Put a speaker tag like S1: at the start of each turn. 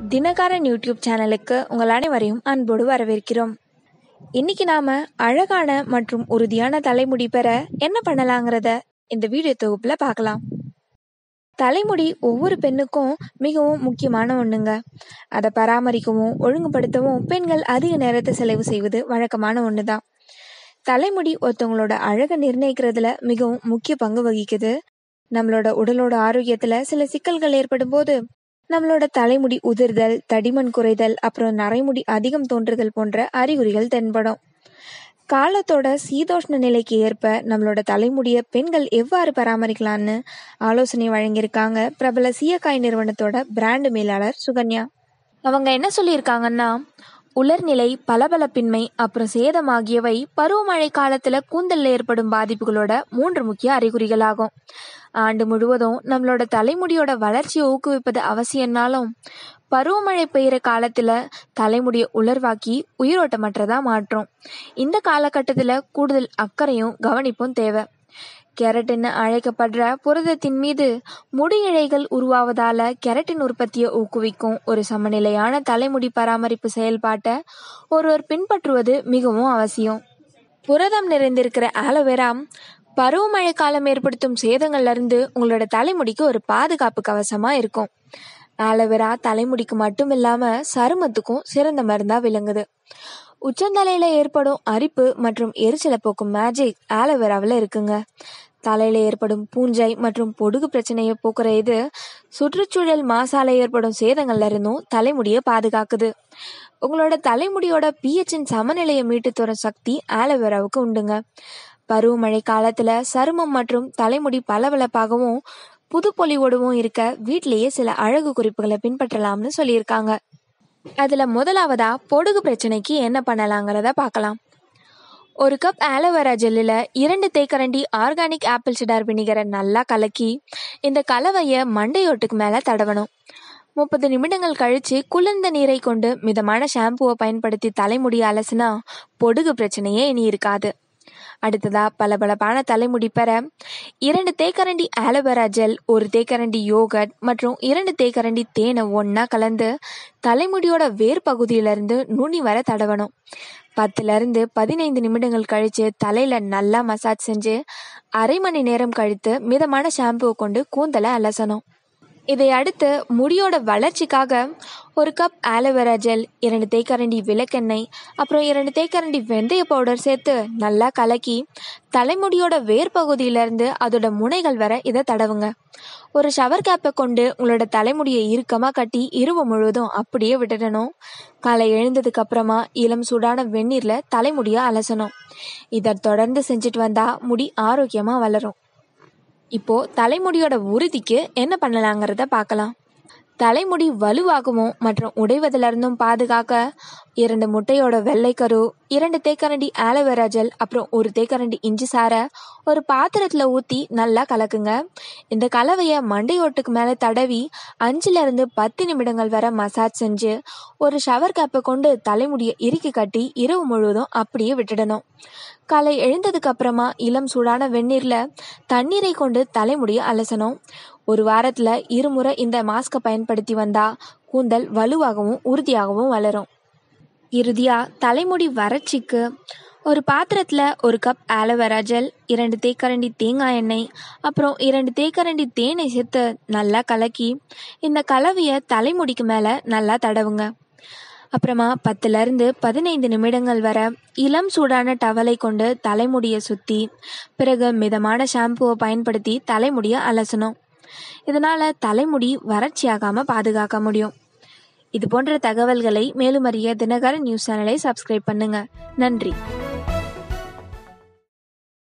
S1: தினகாரன் YouTube சேனலுக்கு உங்கள் அனைவரையும் அன்போடு வரவேற்கிறோம் இன்னைக்கு நாம அழகான மற்றும் உறுதியான தலைமுடி பெற என்ன பண்ணலாங்கிறத இந்த வீடியோ தொகுப்புல பார்க்கலாம் தலைமுடி ஒவ்வொரு பெண்ணுக்கும் மிகவும் முக்கியமான ஒண்ணுங்க அதை பராமரிக்கவும் ஒழுங்குபடுத்தவும் பெண்கள் அதிக நேரத்தை செலவு செய்வது வழக்கமான ஒண்ணுதான் தலைமுடி ஒருத்தவங்களோட அழகை நிர்ணயிக்கிறதுல மிகவும் முக்கிய பங்கு வகிக்குது நம்மளோட உடலோட ஆரோக்கியத்துல சில சிக்கல்கள் ஏற்படும் போது நம்மளோட தலைமுடி உதிர்தல் தடிமன் குறைதல் அப்புறம் நரைமுடி அதிகம் தோன்றுதல் போன்ற அறிகுறிகள் தென்படும் காலத்தோட சீதோஷ்ண நிலைக்கு ஏற்ப நம்மளோட தலைமுடியை பெண்கள் எவ்வாறு பராமரிக்கலாம்னு ஆலோசனை வழங்கியிருக்காங்க பிரபல சீயக்காய் நிறுவனத்தோட பிராண்ட் மேலாளர் சுகன்யா அவங்க என்ன சொல்லியிருக்காங்கன்னா உலர்நிலை பளபளப்பின்மை அப்புறம் சேதம் ஆகியவை பருவமழை காலத்துல கூந்தல்ல ஏற்படும் பாதிப்புகளோட மூன்று முக்கிய அறிகுறிகளாகும் ஆண்டு முழுவதும் நம்மளோட தலைமுடியோட வளர்ச்சியை ஊக்குவிப்பது அவசியம்னாலும் பருவமழை பெய்கிற காலத்துல தலைமுடியை உலர்வாக்கி உயிரோட்டமற்றதா மாற்றும் இந்த காலகட்டத்துல கூடுதல் அக்கறையும் கவனிப்பும் தேவை கெரட்டின் அழைக்கப்படுற புரதத்தின் மீது முடி இழைகள் உருவாவதால கெரட்டின் உற்பத்தியை ஊக்குவிக்கும் ஒரு சமநிலையான தலைமுடி பராமரிப்பு செயல்பாட்டை ஒருவர் பின்பற்றுவது மிகவும் அவசியம் புரதம் நிறைந்திருக்கிற ஆலோவேரா பருவமழை காலம் ஏற்படுத்தும் சேதங்கள்ல இருந்து உங்களோட தலைமுடிக்கு ஒரு பாதுகாப்பு கவசமா இருக்கும் ஆலோவேரா தலைமுடிக்கு மட்டும் இல்லாம சருமத்துக்கும் சிறந்த மருந்தா விளங்குது உச்சந்தலையில ஏற்படும் அரிப்பு மற்றும் எரிச்சலை போக்கும் மேஜிக் ஆலோவேராவில் இருக்குங்க தலையில ஏற்படும் பூஞ்சை மற்றும் பொடுகு பிரச்சனையை போக்குற இது சுற்றுச்சூழல் மாசால ஏற்படும் சேதங்கள்ல இருந்தும் தலைமுடியை பாதுகாக்குது உங்களோட தலைமுடியோட பிஹெச்சின் சமநிலையை மீட்டு தரும் சக்தி ஆலோவேராவுக்கு உண்டுங்க பருவமழை காலத்துல சருமம் மற்றும் தலைமுடி பளபளப்பாகவும் புது பொலிவோடவும் இருக்க வீட்டிலேயே சில அழகு குறிப்புகளை பின்பற்றலாம்னு சொல்லியிருக்காங்க அதுல முதலாவதா பொடுகு பிரச்சனைக்கு என்ன பண்ணலாங்கிறத பார்க்கலாம் ஒரு கப் ஆலோவேரா ஜெல்லில் இரண்டு தேக்கரண்டி ஆர்கானிக் ஆப்பிள் சிடார் வினிகரை நல்லா கலக்கி இந்த கலவையை மண்டையோட்டுக்கு மேலே தடவணும் முப்பது நிமிடங்கள் கழிச்சு குளிர்ந்த நீரை கொண்டு மிதமான ஷாம்புவை பயன்படுத்தி தலைமுடி அலசுனா பொடுகு பிரச்சனையே இனி இருக்காது அடுத்ததா பளபளப்பான தலைமுடி பெற இரண்டு தேக்கரண்டி ஆலோவேரா ஜெல் ஒரு தேக்கரண்டி யோகட் மற்றும் இரண்டு தேக்கரண்டி தேனை ஒன்றா கலந்து தலைமுடியோட வேர் பகுதியிலிருந்து நுனி வர தடவணும் பத்துல இருந்து பதினைந்து நிமிடங்கள் கழிச்சு தலையில நல்லா மசாஜ் செஞ்சு அரை மணி நேரம் கழித்து மிதமான ஷாம்புவை கொண்டு கூந்தலை அலசணும் இதை அடுத்து முடியோட வளர்ச்சிக்காக ஒரு கப் ஆலோவேரா ஜெல் இரண்டு தேக்கரண்டி விளக்கெண்ணெய் அப்புறம் இரண்டு தேக்கரண்டி வெந்தய பவுடர் சேர்த்து நல்லா கலக்கி தலைமுடியோட வேர் பகுதியிலேருந்து அதோட முனைகள் வர இதை தடவுங்க ஒரு ஷவர் கேப்பை கொண்டு உங்களோட தலைமுடியை இறுக்கமாக கட்டி இரவு முழுவதும் அப்படியே விட்டுடணும் காலை எழுந்ததுக்கு அப்புறமா இளம் சூடான வெந்நீரில் தலைமுடியை அலசணும் இதை தொடர்ந்து செஞ்சுட்டு வந்தா முடி ஆரோக்கியமாக வளரும் இப்போ தலைமுடியோட உறுதிக்கு என்ன பண்ணலாங்கிறத பார்க்கலாம் தலைமுடி வலுவாகவும் மற்றும் உடைவதிலிருந்தும் பாதுகாக்க இரண்டு முட்டையோட வெள்ளைக்கரு இரண்டு தேக்கரண்டி ஆலோவேரா ஜெல் அப்புறம் ஒரு தேக்கரண்டி இஞ்சி சாரை ஒரு பாத்திரத்தில் ஊற்றி நல்லா கலக்குங்க இந்த கலவையை மண்டையோட்டுக்கு மேலே தடவி அஞ்சுலேருந்து பத்து நிமிடங்கள் வரை மசாஜ் செஞ்சு ஒரு ஷவர் கேப்பை கொண்டு தலைமுடியை இறுக்கி கட்டி இரவு முழுவதும் அப்படியே விட்டுடணும் காலை எழுந்ததுக்கு அப்புறமா இளம் சூடான வெந்நீர்ல தண்ணீரை கொண்டு தலைமுடியை அலசணும் ஒரு வாரத்துல இருமுறை இந்த மாஸ்கை பயன்படுத்தி வந்தா கூந்தல் வலுவாகவும் உறுதியாகவும் வளரும் இறுதியா தலைமுடி வறட்சிக்கு ஒரு பாத்திரத்துல ஒரு கப் ஆலோவேரா ஜெல் இரண்டு தேக்கரண்டி தேங்காய் எண்ணெய் அப்புறம் இரண்டு தேக்கரண்டி தேனை சேர்த்து நல்லா கலக்கி இந்த கலவையை தலைமுடிக்கு மேல நல்லா தடவுங்க அப்புறமா பத்துலேருந்து பதினைந்து நிமிடங்கள் வர இளம் சூடான டவலை கொண்டு தலைமுடியை சுற்றி பிறகு மிதமான ஷாம்புவை பயன்படுத்தி தலைமுடியை அலசணும் இதனால் தலைமுடி வறட்சியாகாமல் பாதுகாக்க முடியும் இது போன்ற தகவல்களை மேலும் அறிய தினகரன் நியூஸ் சேனலை சப்ஸ்கிரைப் பண்ணுங்க நன்றி